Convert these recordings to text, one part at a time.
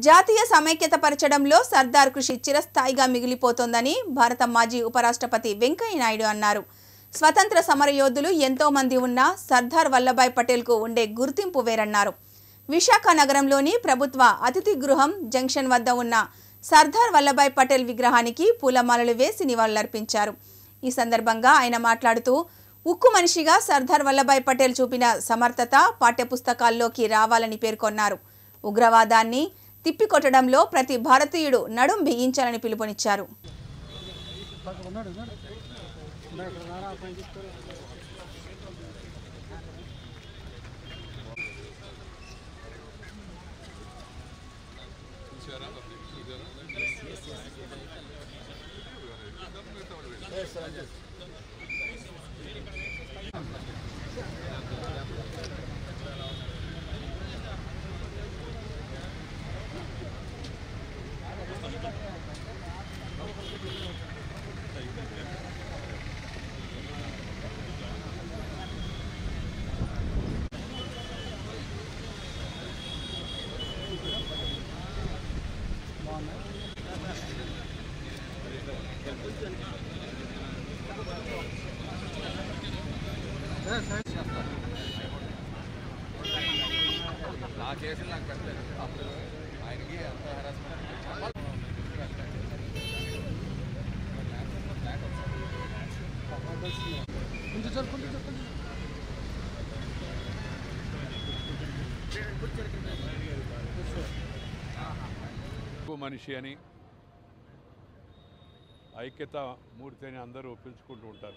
జాతీయ సమైక్యత పరచడంలో సర్దార్ కృషి చిరస్థాయిగా మిగిలిపోతోందని భారత మాజీ ఉపరాష్ట్రపతి వెంకయ్య నాయుడు అన్నారు స్వతంత్ర సమరయోధులు ఎంతో మంది ఉన్నా సర్దార్ వల్లభాయ్ పటేల్కు ఉండే గుర్తింపు వేరన్నారు విశాఖ నగరంలోని ప్రభుత్వ అతిథి గృహం జంక్షన్ వద్ద ఉన్న సర్దార్ వల్లభాయ్ పటేల్ విగ్రహానికి పూలమాలలు వేసి నివాళులర్పించారు ఈ సందర్భంగా ఆయన మాట్లాడుతూ ఉక్కు మనిషిగా సర్దార్ వల్లభాయ్ పటేల్ చూపిన సమర్థత పాఠ్యపుస్తకాల్లోకి రావాలని పేర్కొన్నారు ఉగ్రవాదాన్ని తిప్పికొట్టడంలో ప్రతి భారతీయుడు నడుం బిగించాలని పిలుపునిచ్చారు నా కేసులు నాకు పెట్టలేదు ఆయనకి అంత హెరాస్మెంట్ ఎక్కువ మనిషి అని ఐక్యత మూర్తి అని అందరూ పిలుచుకుంటూ ఉంటారు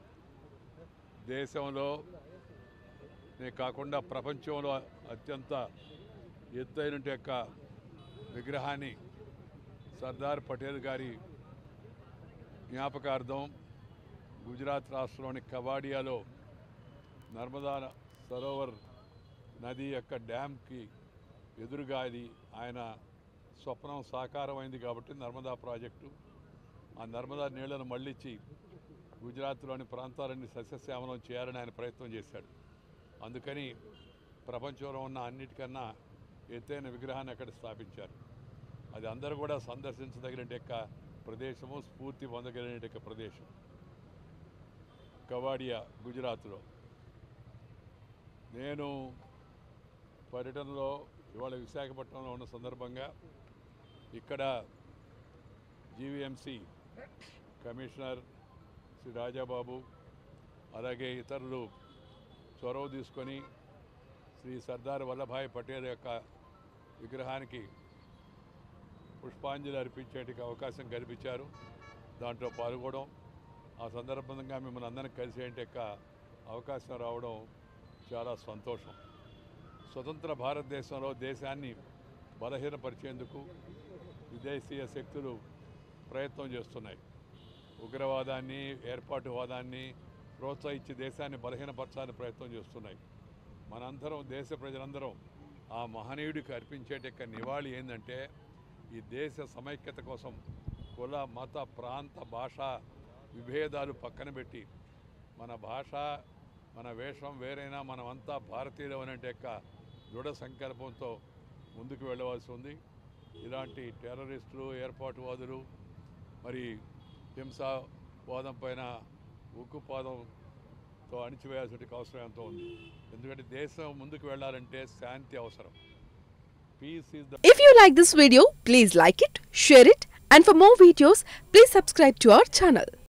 దేశంలో నే కాకుండా ప్రపంచంలో అత్యంత ఎత్తైన యొక్క విగ్రహాన్ని సర్దార్ పటేల్ గారి జ్ఞాపకార్థం గుజరాత్ రాష్ట్రంలోని కవాడియాలో నర్మదా సరోవర్ నది యొక్క డ్యామ్కి ఎదురుగా ఇది ఆయన స్వప్నం సాకారమైంది కాబట్టి నర్మదా ప్రాజెక్టు ఆ నర్మదా నీళ్లను మళ్ళించి గుజరాత్లోని ప్రాంతాలన్నీ సస్యశ్యామలం చేయాలని ఆయన ప్రయత్నం చేశాడు అందుకని ప్రపంచంలో ఉన్న అన్నిటికన్నా ఎత్తైన విగ్రహాన్ని అక్కడ స్థాపించారు అది అందరూ కూడా సందర్శించదగిన యొక్క ప్రదేశము స్ఫూర్తి పొందగలిగిన యొక్క ప్రదేశం కవాడియా గుజరాత్లో నేను పర్యటనలో ఇవాళ విశాఖపట్నంలో ఉన్న సందర్భంగా ఇక్కడ జీవీఎంసీ కమిషనర్ శ్రీ రాజాబాబు అలాగే ఇతరులు చొరవ తీసుకొని శ్రీ సర్దార్ వల్లభాయ్ పటేల్ యొక్క విగ్రహానికి పుష్పాంజలి అర్పించేటికి అవకాశం కల్పించారు దాంట్లో పాల్గొనడం ఆ సందర్భంగా మిమ్మల్ని అందరినీ కలిసేంటి యొక్క అవకాశం రావడం చాలా సంతోషం స్వతంత్ర భారతదేశంలో దేశాన్ని బలహీనపరిచేందుకు విదేశీయ శక్తులు ప్రయత్నం చేస్తున్నాయి ఉగ్రవాదాన్ని ఏర్పాటువాదాన్ని ప్రోత్సహించి దేశాన్ని బలహీనపరచాలని ప్రయత్నం చేస్తున్నాయి మనందరం దేశ ప్రజలందరం ఆ మహనీయుడికి అర్పించేట యొక్క నివాళి ఏంటంటే ఈ దేశ సమైక్యత కోసం కుల మత ప్రాంత భాష విభేదాలు పక్కన పెట్టి మన భాష మన వేషం వేరైనా మనమంతా భారతీయులు అనేట యొక్క దృఢ సంకల్పంతో ముందుకు వెళ్ళవలసి ఉంది ఇలాంటి టెర్రరిస్టులు ఏర్పాటువాదులు మరి హింసావాదం పైన ఉక్కుపాదంతో అణిచివేయాల్సిన అవసరం ఎంతో ఉంది ఎందుకంటే దేశం ముందుకు వెళ్ళాలంటే శాంతి అవసరం peace is the If you like this video, please like it, share it, and for more videos, please subscribe to our channel.